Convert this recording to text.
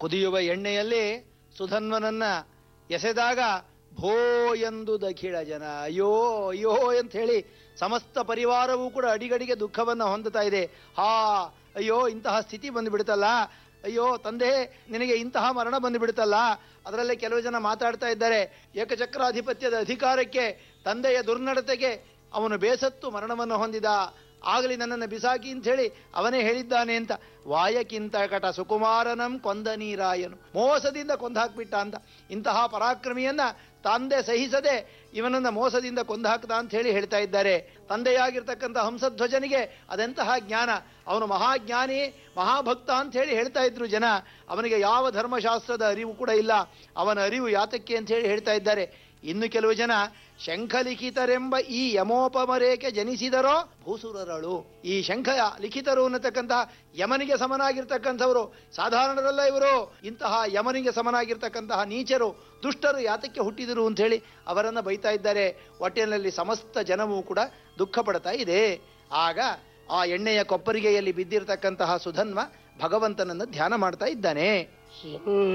ಕುದಿಯುವ ಎಣ್ಣೆಯಲ್ಲಿ ಸುಧನ್ವನನ್ನ ಎಸೆದಾಗ ಭೋ ಎಂದು ದಖಿಳ ಜನ ಅಯ್ಯೋ ಅಯ್ಯೋ ಅಂತ ಹೇಳಿ ಸಮಸ್ತ ಪರಿವಾರವೂ ಕೂಡ ಅಡಿಗಡಿಗೆ ದುಃಖವನ್ನ ಹೊಂದುತ್ತಾ ಇದೆ ಹಾ ಅಯ್ಯೋ ಇಂತಹ ಸ್ಥಿತಿ ಬಂದುಬಿಡ್ತಲ್ಲ ಅಯ್ಯೋ ತಂದೆ ನಿನಗೆ ಇಂತಹ ಮರಣ ಬಂದುಬಿಡ್ತಲ್ಲ ಅದರಲ್ಲೇ ಕೆಲವು ಜನ ಮಾತಾಡ್ತಾ ಇದ್ದಾರೆ ಏಕಚಕ್ರಾಧಿಪತ್ಯದ ಅಧಿಕಾರಕ್ಕೆ ತಂದೆಯ ದುರ್ನಡತೆಗೆ ಅವನು ಬೇಸತ್ತು ಮರಣವನ್ನು ಹೊಂದಿದ ಆಗಲಿ ನನ್ನನ್ನು ಬಿಸಾಕಿ ಅಂತ ಹೇಳಿ ಅವನೇ ಹೇಳಿದ್ದಾನೆ ಅಂತ ವಾಯಕ್ಕಿಂತ ಕಟ ಸುಕುಮಾರನಂ ಕೊಂದ ನೀರಾಯನು ಮೋಸದಿಂದ ಕೊಂದಾಕ್ಬಿಟ್ಟ ಅಂತ ಇಂತಹ ಪರಾಕ್ರಮಿಯನ್ನ ತಂದೆ ಸಹಿಸದೆ ಇವನನ್ನ ಮೋಸದಿಂದ ಕೊಂದಾಕ್ದ ಅಂತ ಹೇಳಿ ಹೇಳ್ತಾ ಇದ್ದಾರೆ ತಂದೆಯಾಗಿರ್ತಕ್ಕಂಥ ಹಂಸಧ್ವಜನಿಗೆ ಅದೆಂತಹ ಜ್ಞಾನ ಅವನು ಮಹಾಜ್ಞಾನಿ ಮಹಾಭಕ್ತ ಅಂತ ಹೇಳಿ ಹೇಳ್ತಾ ಇದ್ರು ಜನ ಅವನಿಗೆ ಯಾವ ಧರ್ಮಶಾಸ್ತ್ರದ ಅರಿವು ಕೂಡ ಇಲ್ಲ ಅವನ ಅರಿವು ಯಾತಕ್ಕೆ ಅಂತ ಹೇಳಿ ಹೇಳ್ತಾ ಇದ್ದಾರೆ ಇನ್ನು ಕೆಲವು ಜನ ಶಂಖಲಿಖಿತರೆಂಬ ಈ ಯಮೋಪಮರೇಕೆ ಜನಿಸಿದರೋ ಭೂಸುರರಳು ಈ ಶಂಖ ಲಿಖಿತರು ಅನ್ನತಕ್ಕಂತಹ ಯಮನಿಗೆ ಸಮನಾಗಿರ್ತಕ್ಕಂಥವರು ಸಾಧಾರಣರಲ್ಲ ಇವರು ಇಂತಹ ಯಮನಿಗೆ ಸಮನಾಗಿರ್ತಕ್ಕಂತಹ ನೀಚರು ದುಷ್ಟರು ಯಾತಕ್ಕೆ ಹುಟ್ಟಿದರು ಅಂತ ಹೇಳಿ ಅವರನ್ನ ಬೈತಾ ಇದ್ದಾರೆ ಹೊಟ್ಟೆನಲ್ಲಿ ಸಮಸ್ತ ಜನವೂ ಕೂಡ ದುಃಖ ಪಡ್ತಾ ಇದೆ ಆಗ ಆ ಎಣ್ಣೆಯ ಕೊಪ್ಪರಿಗೆಯಲ್ಲಿ ಬಿದ್ದಿರತಕ್ಕಂತಹ ಸುಧನ್ವ ಭಗವಂತನನ್ನು ಧ್ಯಾನ ಮಾಡ್ತಾ ಇದ್ದಾನೆ